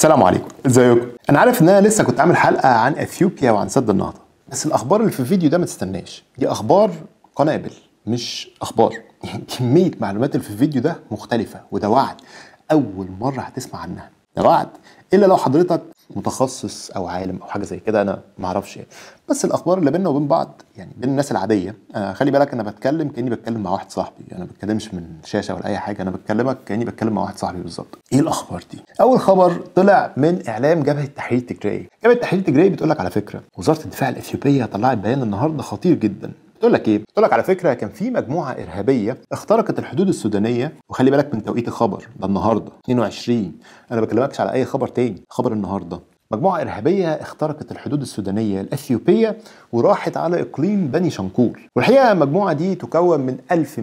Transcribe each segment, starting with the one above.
السلام عليكم ازيكم انا عارف ان انا لسه كنت عامل حلقه عن اثيوبيا وعن سد النهضه بس الاخبار اللي في الفيديو ده ما تستناش دي اخبار قنابل مش اخبار كميه معلومات اللي في الفيديو ده مختلفه وده وعد اول مره هتسمع عنها ده وعد الا لو حضرتك متخصص او عالم او حاجه زي كده انا ما اعرفش يعني بس الاخبار اللي بيننا وبين بعض يعني بين الناس العاديه آه خلي بالك انا بتكلم كاني بتكلم مع واحد صاحبي انا ما بتكلمش من شاشه ولا اي حاجه انا بكلمك كاني بتكلم مع واحد صاحبي بالظبط ايه الاخبار دي اول خبر طلع من اعلام جبهه التحرير التجري جبهه التحرير التجري بتقول لك على فكره وزاره الدفاع الاثيوبيه طلعت بيان النهارده خطير جدا بتقول لك ايه؟ بتقول لك على فكره كان في مجموعه ارهابيه اخترقت الحدود السودانيه وخلي بالك من توقيت الخبر ده النهارده 22 انا ما بكلمكش على اي خبر تاني خبر النهارده مجموعة إرهابية اخترقت الحدود السودانية الأثيوبية وراحت على إقليم بني شنقور والحقيقة المجموعة دي تكون من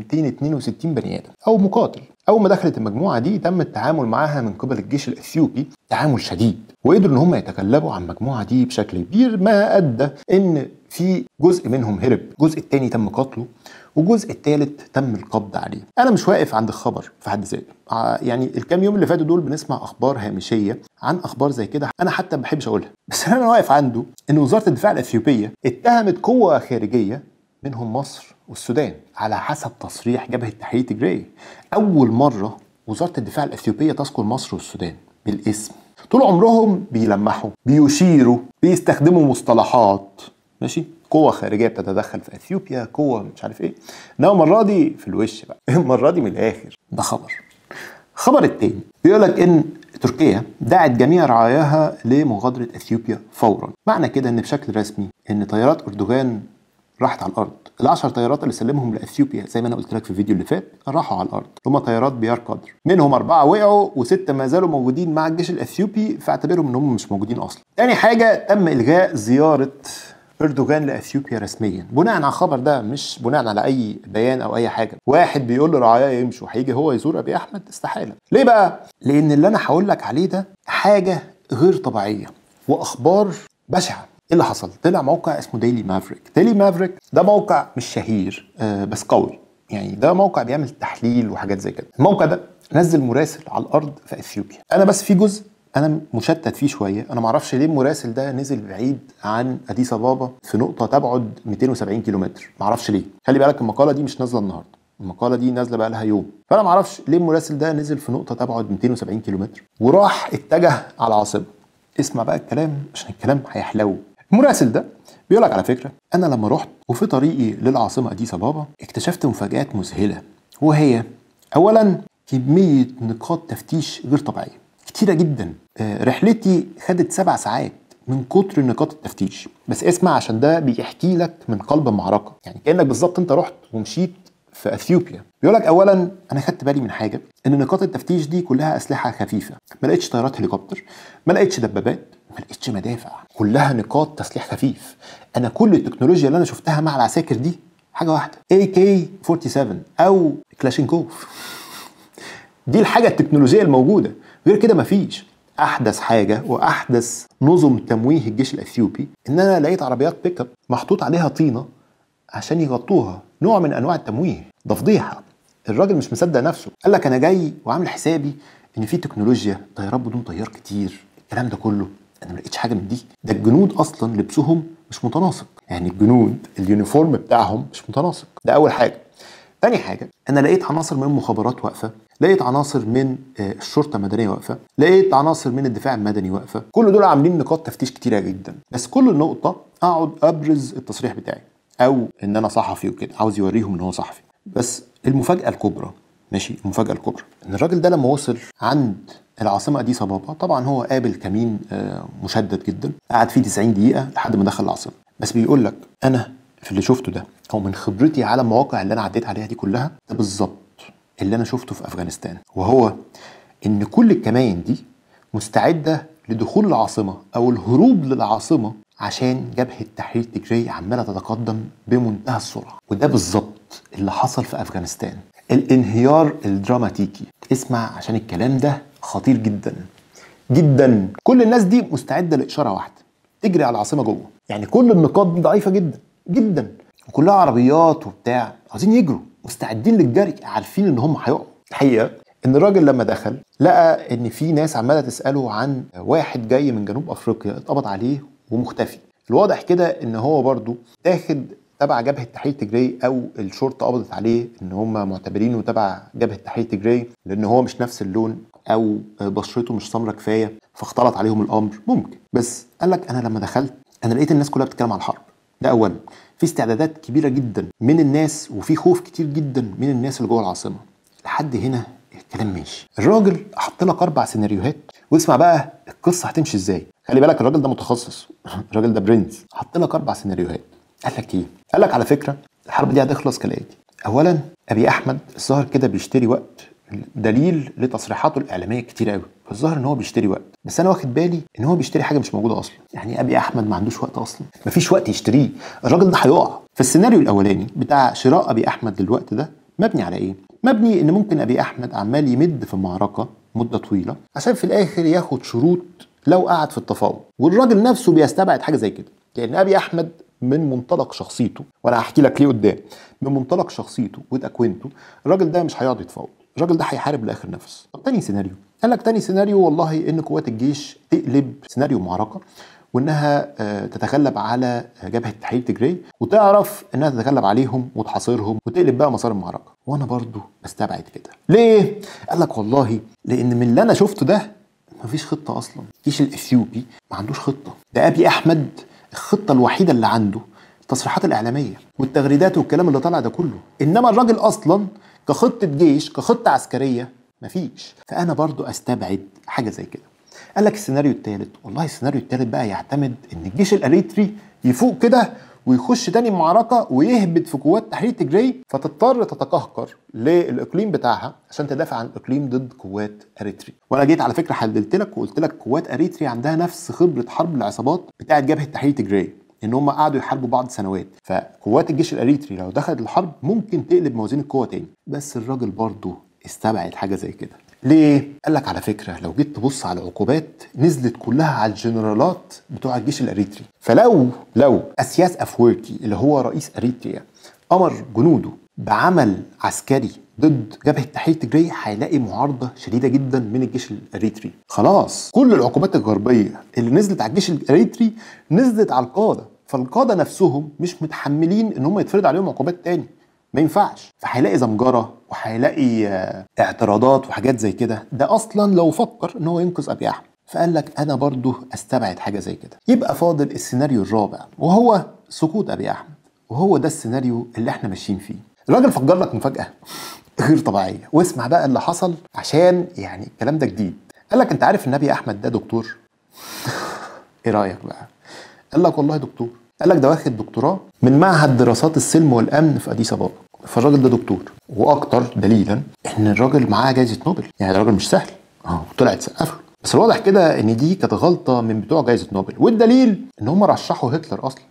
1262 بني آدم أو مقاتل أول ما دخلت المجموعة دي تم التعامل معاها من قبل الجيش الأثيوبي تعامل شديد وقدروا إن هم يتغلبوا على المجموعة دي بشكل كبير ما أدى إن في جزء منهم هرب الجزء الثاني تم قتله والجزء الثالث تم القبض عليه انا مش واقف عند الخبر في حد ذاته يعني الكام يوم اللي فاتوا دول بنسمع اخبار هامشيه عن اخبار زي كده انا حتى ما بحبش اقولها بس انا واقف عنده ان وزاره الدفاع الاثيوبيه اتهمت قوه خارجيه منهم مصر والسودان على حسب تصريح جبهه تحرير تجري اول مره وزاره الدفاع الاثيوبيه تذكر مصر والسودان بالاسم طول عمرهم بيلمحوا بيشيروا بيستخدموا مصطلحات ماشي قوة خارجية بتتدخل في اثيوبيا قوة مش عارف ايه انما المرة دي في الوش بقى المرة دي من الاخر ده خبر الخبر التاني بيقول لك ان تركيا دعت جميع رعاياها لمغادرة اثيوبيا فورا معنى كده ان بشكل رسمي ان طيارات اردوغان راحت على الارض العشر طيارات اللي سلمهم لاثيوبيا زي ما انا قلت لك في الفيديو اللي فات راحوا على الارض هم طيارات بيار قدر منهم اربعه وقعوا وسته ما زالوا موجودين مع الجيش الاثيوبي فاعتبرهم ان هم مش موجودين اصلا تاني حاجه تم الغاء زياره اردوغان لاثيوبيا رسميا بناء على الخبر ده مش بناء على اي بيان او اي حاجه واحد بيقول لرعاياه يمشوا هيجي هو يزور ابي احمد استحاله ليه بقى لان اللي انا هقول لك عليه ده حاجه غير طبيعيه واخبار بشعه ايه اللي حصل طلع موقع اسمه ديلي مافريك ديلي مافريك ده موقع مش شهير آه بس قوي يعني ده موقع بيعمل تحليل وحاجات زي كده الموقع ده نزل مراسل على الارض في اثيوبيا انا بس في جزء انا مشتت فيه شويه انا ما اعرفش ليه المراسل ده نزل بعيد عن اديس ابابا في نقطه تبعد 270 كيلومتر ما اعرفش ليه خلي بالك المقاله دي مش نازله النهارده المقاله دي نازله بقى لها يوم فانا ما اعرفش ليه المراسل ده نزل في نقطه تبعد 270 كيلومتر وراح اتجه على العاصمه اسمع بقى الكلام عشان الكلام هيحلو المراسل ده بيقول لك على فكره انا لما رحت وفي طريقي للعاصمه اديس ابابا اكتشفت مفاجات مذهله وهي اولا كميه نقاط تفتيش غير طبيعيه كتيره جدا رحلتي خدت سبع ساعات من كتر نقاط التفتيش بس اسمع عشان ده بيحكي لك من قلب المعركه يعني كانك بالظبط انت رحت ومشيت في اثيوبيا بيقول لك اولا انا خدت بالي من حاجه ان نقاط التفتيش دي كلها اسلحه خفيفه ما لقيتش طيارات هليكوبتر ما لقيتش دبابات ما لقيتش مدافع كلها نقاط تسليح خفيف انا كل التكنولوجيا اللي انا شفتها مع العساكر دي حاجه واحده اي كي 47 او كلاشينكوف دي الحاجه التكنولوجيه الموجوده غير كده مفيش احدث حاجه واحدث نظم تمويه الجيش الاثيوبي ان انا لقيت عربيات بيك اب محطوط عليها طينه عشان يغطوها نوع من انواع التمويه ده فضيحه الراجل مش مصدق نفسه قال لك انا جاي وعامل حسابي ان في تكنولوجيا طيارات بدون طيار كتير الكلام ده كله انا ما لقيتش حاجه من دي ده الجنود اصلا لبسهم مش متناسق يعني الجنود اليونيفورم بتاعهم مش متناسق ده اول حاجه تاني حاجه انا لقيت عناصر من المخابرات واقفه لقيت عناصر من الشرطه المدنيه واقفه لقيت عناصر من الدفاع المدني واقفه كل دول عاملين نقاط تفتيش كتيره جدا بس كل نقطه اقعد ابرز التصريح بتاعي او ان انا صحفي وكده عاوز يوريهم ان هو صحفي بس المفاجاه الكبرى ماشي المفاجاه الكبرى ان الراجل ده لما وصل عند العاصمه اديس ابابا طبعا هو قابل كمين مشدد جدا قعد فيه 90 دقيقه لحد ما دخل العاصمه بس بيقول لك انا في اللي شفته ده او من خبرتي على المواقع اللي انا عديت عليها دي كلها ده بالظبط اللي انا شفته في افغانستان وهو ان كل الكمائن دي مستعده لدخول العاصمه او الهروب للعاصمه عشان جبهه تحرير تجري عماله تتقدم بمنتهى السرعه وده بالظبط اللي حصل في افغانستان الانهيار الدراماتيكي اسمع عشان الكلام ده خطير جدا جدا كل الناس دي مستعده لاشاره واحده تجري على العاصمه جوه يعني كل النقاط دي ضعيفه جدا جدا وكلها عربيات وبتاع عايزين يجروا مستعدين للجري عارفين ان هم هيقعوا الحقيقه ان الراجل لما دخل لقى ان في ناس عماله تساله عن واحد جاي من جنوب افريقيا اتقبض عليه ومختفي الواضح كده ان هو برضو تاخد تبع جبهه تحرير تجري او الشرطه قبضت عليه ان هم معتبرينه تبع جبهه تحرير تجري لان هو مش نفس اللون او بشرته مش سمرة كفايه فاختلط عليهم الامر ممكن بس قال لك انا لما دخلت انا لقيت الناس كلها بتتكلم عن الحرب ده اولا في استعدادات كبيره جدا من الناس وفي خوف كتير جدا من الناس اللي جوه العاصمه لحد هنا الكلام ماشي الراجل حط لك اربع سيناريوهات واسمع بقى القصه هتمشي ازاي خلي بالك الراجل ده متخصص الراجل ده برنس حط لك اربع سيناريوهات قال لك ايه قال لك على فكره الحرب دي هتخلص كالاتي اولا ابي احمد الظاهر كده بيشتري وقت دليل لتصريحاته الاعلاميه كتير قوي الظاهر ان هو بيشتري وقت بس انا واخد بالي ان هو بيشتري حاجه مش موجوده اصلا يعني ابي احمد ما عندوش وقت اصلا مفيش وقت يشتريه الراجل ده هيقع فالسيناريو الاولاني بتاع شراء ابي احمد للوقت ده مبني على ايه مبني ان ممكن ابي احمد عمال يمد في المعركه مده طويله عشان في الاخر ياخد شروط لو قعد في التفاوض والراجل نفسه بيستبعد حاجه زي كده لان ابي احمد من منطلق شخصيته وانا هحكي لك ليه قدام من منطلق شخصيته وتكوينته الراجل ده مش هيقعد يتفاوض الراجل ده هيحارب لاخر نفس طب تاني سيناريو قال لك تاني سيناريو والله ان قوات الجيش تقلب سيناريو معركه وانها تتغلب على جبهه تحرير تجري وتعرف انها تتغلب عليهم وتحاصرهم وتقلب بقى مسار المعركه وانا برضو بستبعد كده ليه قال لك والله لان من اللي انا شفته ده مفيش خطه اصلا الجيش الاثيوبي ما عندوش خطه ده ابي احمد الخطه الوحيده اللي عنده التصريحات الاعلاميه والتغريدات والكلام اللي طالع ده كله انما الراجل اصلا كخطه جيش كخطه عسكريه مفيش فانا برضو استبعد حاجه زي كده قال لك السيناريو الثالث والله السيناريو الثالث بقى يعتمد ان الجيش الاريتري يفوق كده ويخش تاني معركة ويهبط في قوات تحرير تجري فتضطر تتقهقر للاقليم بتاعها عشان تدافع عن الاقليم ضد قوات اريتري وانا جيت على فكره حللت لك وقلت لك قوات اريتري عندها نفس خبره حرب العصابات بتاعه جبهه تحرير تجري ان هم قعدوا يحاربوا بعض سنوات فقوات الجيش الاريتري لو دخلت الحرب ممكن تقلب موازين القوه تاني بس الراجل برضه استبعد حاجه زي كده ليه؟ قال لك على فكره لو جيت تبص على العقوبات نزلت كلها على الجنرالات بتوع الجيش الاريتري فلو لو اسياس افوركي اللي هو رئيس اريتريا امر جنوده بعمل عسكري ضد جبهه تحرير تجري هيلاقي معارضه شديده جدا من الجيش الاريتري خلاص كل العقوبات الغربيه اللي نزلت على الجيش الاريتري نزلت على القاده فالقاده نفسهم مش متحملين ان هم يتفرض عليهم عقوبات تاني ما ينفعش فهيلاقي زمجره وهيلاقي اعتراضات وحاجات زي كده ده اصلا لو فكر ان هو ينقذ ابي احمد فقال لك انا برضه استبعد حاجه زي كده يبقى فاضل السيناريو الرابع وهو سقوط ابي احمد وهو ده السيناريو اللي احنا ماشيين فيه الراجل فجر لك مفاجاه غير طبيعيه واسمع بقى اللي حصل عشان يعني الكلام ده جديد قال لك انت عارف ان ابي احمد ده دكتور ايه رايك بقى قال لك والله دكتور قال لك ده واخد دكتوراه من معهد دراسات السلم والامن في اديس ابابا فالراجل ده دكتور واكتر دليلا ان الراجل معاه جائزه نوبل يعني الراجل مش سهل اه طلعت سقف له بس الواضح كده ان دي كانت غلطه من بتوع جائزه نوبل والدليل ان هم رشحوا هتلر اصلا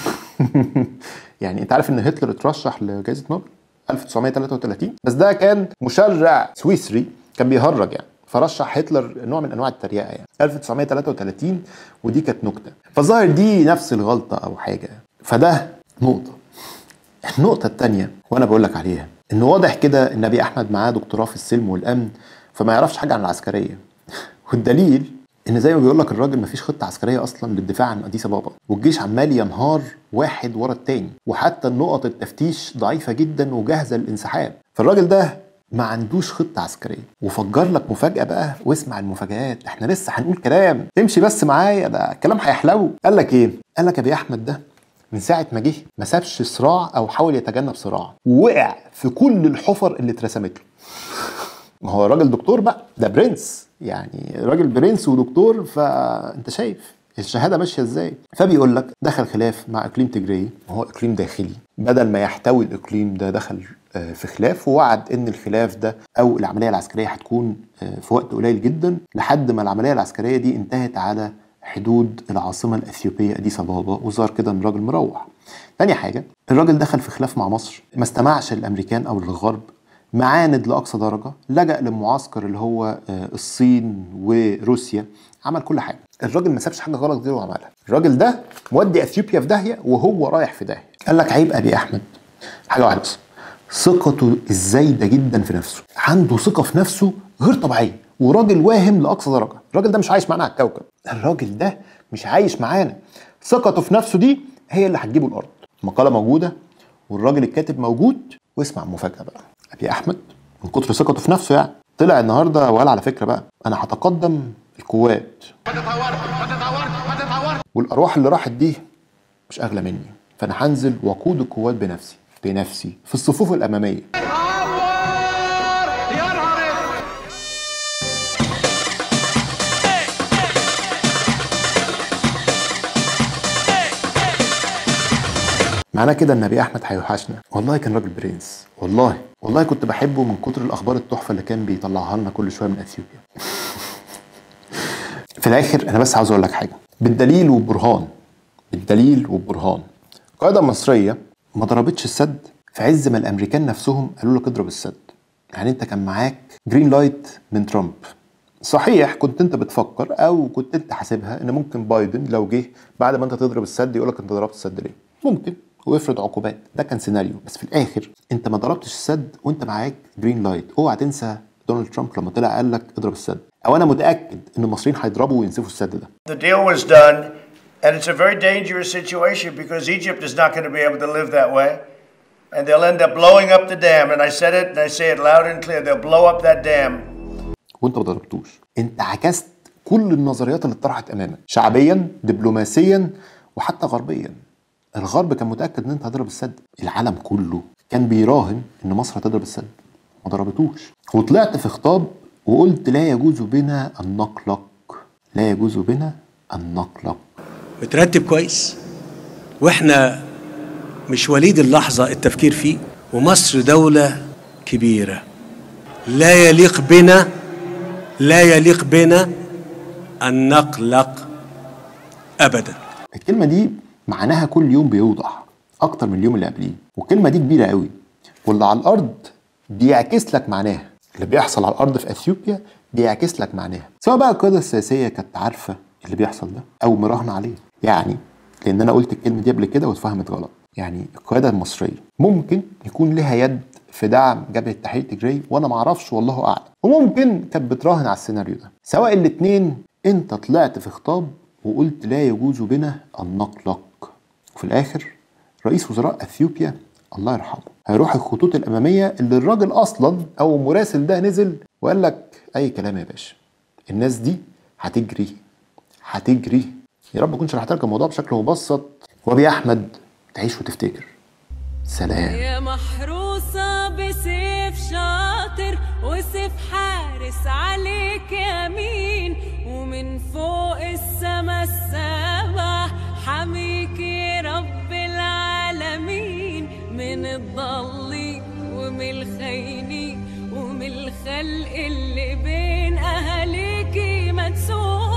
يعني انت عارف ان هتلر اترشح لجائزه نوبل 1933 بس ده كان مشرع سويسري كان بيهرج يعني فرشح هتلر نوع من انواع التريقه يعني 1933 ودي كانت نكته فالظاهر دي نفس الغلطه او حاجه فده نقطه النقطه الثانيه وانا بقول لك عليها ان واضح كده ان ابي احمد معاه دكتوراه في السلم والامن فما يعرفش حاجه عن العسكريه والدليل ان زي ما بيقول لك الراجل مفيش خطه عسكريه اصلا للدفاع عن اديس ابابا والجيش عمال ينهار واحد ورا التاني وحتى النقط التفتيش ضعيفه جدا وجاهزه للانسحاب فالراجل ده ما عندوش خطه عسكريه وفجر لك مفاجاه بقى واسمع المفاجآت احنا لسه هنقول كلام امشي بس معايا ده الكلام هيحلو قال لك ايه قال لك ابي احمد ده من ساعه ما جه ما سابش صراع او حاول يتجنب صراع ووقع في كل الحفر اللي اترسمت له ما هو راجل دكتور بقى ده برنس يعني راجل برنس ودكتور فانت شايف الشهاده ماشيه ازاي فبيقول لك دخل خلاف مع اقليم تجري وهو اقليم داخلي بدل ما يحتوي الاقليم ده دخل في خلاف ووعد ان الخلاف ده او العمليه العسكريه هتكون في وقت قليل جدا لحد ما العمليه العسكريه دي انتهت على حدود العاصمه الاثيوبيه اديس ابابا وظهر كده ان الراجل مروح. تاني حاجه الراجل دخل في خلاف مع مصر ما استمعش للامريكان او للغرب معاند لاقصى درجه لجا للمعسكر اللي هو الصين وروسيا عمل كل حاجه الراجل ما سابش حاجه غلط غيره وعملها الراجل ده مودي اثيوبيا في داهيه وهو رايح في داهيه قال لك عيب ابي احمد حاجه واحده بس ثقته الزايده جدا في نفسه عنده ثقه في نفسه غير طبيعيه وراجل واهم لاقصى درجه الراجل ده مش عايش معانا على الكوكب الراجل ده مش عايش معانا ثقته في نفسه دي هي اللي هتجيبه الارض المقاله موجوده والراجل الكاتب موجود واسمع المفاجاه بقى ابي احمد من كتر ثقته في نفسه يعني طلع النهارده وقال على فكره بقى انا هتقدم القوات والارواح اللي راحت دي مش اغلى مني فانا هنزل وقود القوات بنفسي بنفسي في الصفوف الاماميه معناه كده ان ابي احمد هيوحشنا والله كان راجل برنس والله والله كنت بحبه من كتر الاخبار التحفه اللي كان بيطلعها لنا كل شويه من اثيوبيا في الاخر انا بس عاوز اقول لك حاجه بالدليل والبرهان بالدليل والبرهان قاعده مصريه ما ضربتش السد في عز ما الامريكان نفسهم قالوا لك اضرب السد يعني انت كان معاك جرين لايت من ترامب صحيح كنت انت بتفكر او كنت انت حاسبها ان ممكن بايدن لو جه بعد ما انت تضرب السد يقول لك انت ضربت السد ليه ممكن ويفرض عقوبات ده كان سيناريو بس في الاخر انت ما ضربتش السد وانت معاك جرين لايت اوعى تنسى دونالد ترامب لما طلع قال لك اضرب السد او انا متاكد ان المصريين هيضربوا وينسفوا السد ده The deal was done, and it's a very dangerous situation because Egypt is not going to be able to live that way. And they'll end up blowing up the dam. And I said it, and I say it loud and clear. They'll blow up that dam. وانت ما ضربتوش انت عكست كل النظريات اللي اتطرحت امامك شعبيا دبلوماسيا وحتى غربيا الغرب كان متاكد ان انت هتضرب السد العالم كله كان بيراهن ان مصر هتضرب السد ما ضربتوش وطلعت في خطاب وقلت لا يجوز بنا ان نقلق لا يجوز بنا ان نقلق مترتب كويس واحنا مش وليد اللحظة التفكير فيه ومصر دولة كبيرة لا يليق بنا لا يليق بنا أن نقلق أبدا الكلمة دي معناها كل يوم بيوضح أكتر من اليوم اللي قبليه والكلمة دي كبيرة قوي واللي على الأرض بيعكس لك معناها اللي بيحصل على الأرض في أثيوبيا بيعكس لك معناها سواء بقى القيادة السياسية كانت عارفة اللي بيحصل ده أو مراهنة عليه يعني لأن أنا قلت الكلمة دي قبل كده واتفهمت غلط يعني القيادة المصرية ممكن يكون لها يد في دعم جبهة تحرير تجري وأنا معرفش والله أعلم وممكن كانت بتراهن على السيناريو ده سواء الاتنين أنت طلعت في خطاب وقلت لا يجوز بنا أن نقلق وفي الآخر رئيس وزراء أثيوبيا الله يرحمه هيروح الخطوط الأمامية اللي الراجل أصلا أو المراسل ده نزل وقال لك أي كلام يا باشا الناس دي هتجري هتجري يا رب اكون شرحت لك الموضوع بشكل مبسط وابي احمد تعيش وتفتكر سلام يا محروسة بسيف شاطر وسيف حارس عليك يمين ومن فوق السما السبع